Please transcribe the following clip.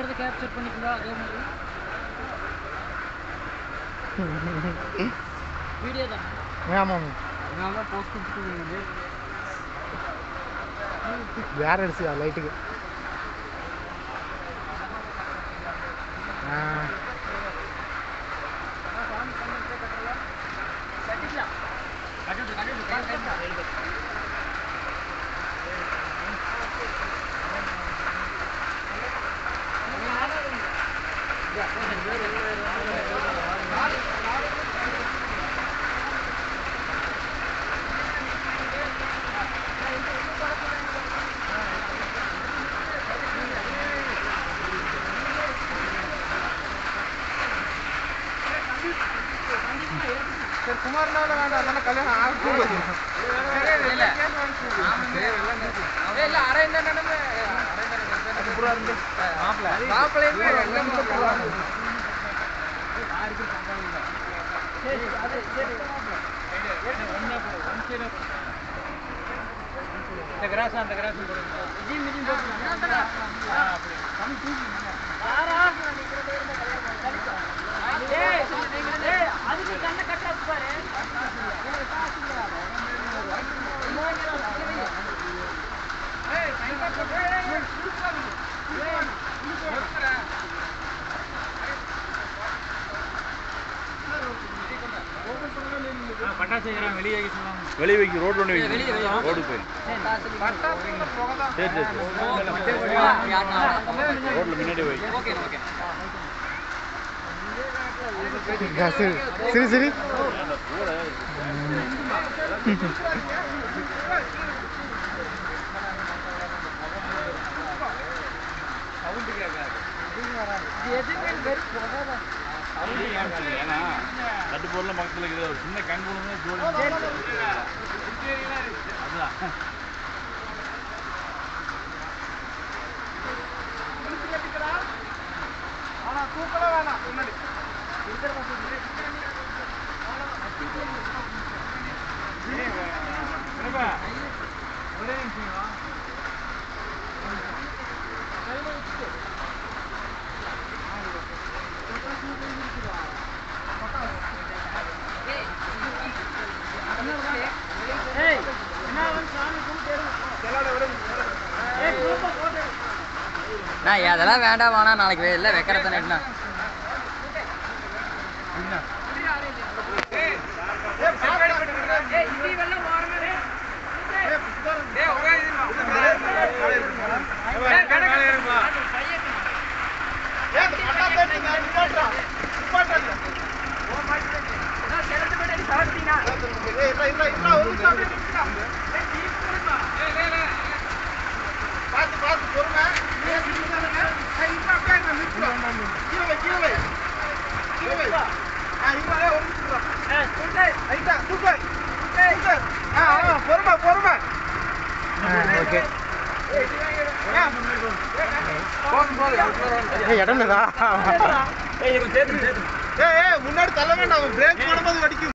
இருக்கிறத கேப்சர் பண்ணிக்கலாம் அதே மாதிரி வீடியோ தான் ஆமாம் நான் தான் போஸ்ட் கொடுத்துருக்கீங்க வேற அடிச்சுதா லைட்டுக்கு ஆ சரி குமாரனால வேண்டாம் அதனால கல்யாணம் ஆகும் இந்த கிராஸ் அந்த கிராஸ் இதையும் இதையும் போட்டுக்கலாம் அதுக்கு கண்ணை கட்டா பாரு பட்டாசு வெளியே வைக்க சொல்லுவாங்க வெளியே வைக்க ரோட்ல ஒன்று வெளியே வைக்க வைக்கலாம். ரோடு போயிடும் சரி சரி ரோட்ல முன்னாடி வை ஓகே ஓகே சரி சரி சரி ஏன்னா தட்டு பொருள் பக்கத்தில் இருக்குது ஒரு சின்ன கண் பொண்ணு ஜோடி அதுதான் ஆனா தூக்கலாம் வேணாம் முன்னாடி நான் அதெல்லாம் வேண்டாம் வேணாம் நாளைக்கு வெளில வைக்கிறத நெட்னா பார்த்து பார்த்து பொறுமை கீழே வை, கீழே வை. கீழே வை. ஆ, இங்க ஒரு நிமிஷம் இரு. ஐட்டா, தூக்கு. தூக்கு. ஆ, ஆ, பொறுமை பொறுமை ஓகே இடம் இல்லதா ஏய் ஏய் முன்னாடி தள்ள வேண்டாம் பிரேக் பண்ணும்போது வடிக்கும்